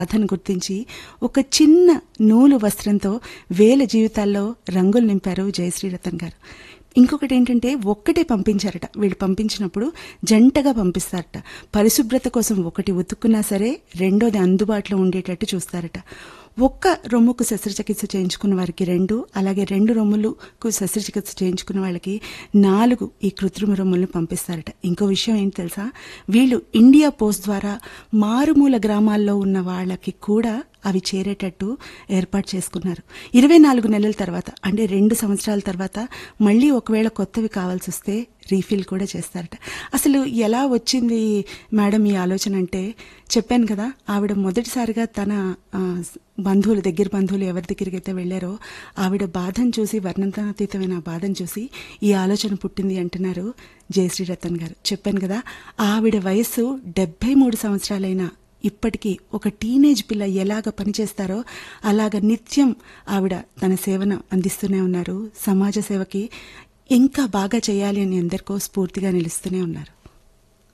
బాధను గుర్తించి ఒక చిన్న నూలు వస్త్రంతో వేల జీవితాల్లో రంగులు నింపారు జయశ్రీ రతన్ గారు ఇంకొకటి ఏంటంటే ఒక్కటే పంపించారట వీళ్ళు పంపించినప్పుడు జంటగా పంపిస్తారట పరిశుభ్రత కోసం ఒకటి ఉతుక్కున్నా సరే రెండోది అందుబాటులో ఉండేటట్టు చూస్తారట ఒక్క రొమ్ముకు శస్త్రచికిత్స చేయించుకున్న వారికి రెండు అలాగే రెండు రొమ్ములకు శస్త్రచికిత్స చేయించుకున్న వాళ్ళకి నాలుగు ఈ కృత్రిమ రొమ్ములను పంపిస్తారట ఇంకో విషయం ఏంటి తెలుసా వీళ్ళు ఇండియా పోస్ట్ ద్వారా మారుమూల గ్రామాల్లో ఉన్న వాళ్ళకి కూడా అవి చేరేటట్టు ఏర్పాటు చేసుకున్నారు ఇరవై నాలుగు నెలల తర్వాత అంటే రెండు సంవత్సరాల తర్వాత మళ్ళీ ఒకవేళ కొత్తవి కావాల్సి వస్తే రీఫిల్ కూడా చేస్తారట అసలు ఎలా వచ్చింది మేడం ఈ ఆలోచన అంటే చెప్పాను కదా ఆవిడ మొదటిసారిగా తన ఆ, బంధువులు దగ్గర బంధువులు ఎవరి దగ్గరికి అయితే వెళ్ళారో ఆవిడ బాధను చూసి వర్ణనాతీతమైన ఆ బాధను చూసి ఈ ఆలోచన పుట్టింది అంటున్నారు జయశ్రీ రతన్ గారు చెప్పాను కదా ఆవిడ వయస్సు డెబ్బై మూడు సంవత్సరాలైన ఇప్పటికీ ఒక టీనేజ్ పిల్ల ఎలాగ పనిచేస్తారో అలాగ నిత్యం ఆవిడ తన సేవను అందిస్తూనే ఉన్నారు సమాజ సేవకి ఇంకా బాగా చేయాలి అని అందరికో స్ఫూర్తిగా నిలుస్తూనే ఉన్నారు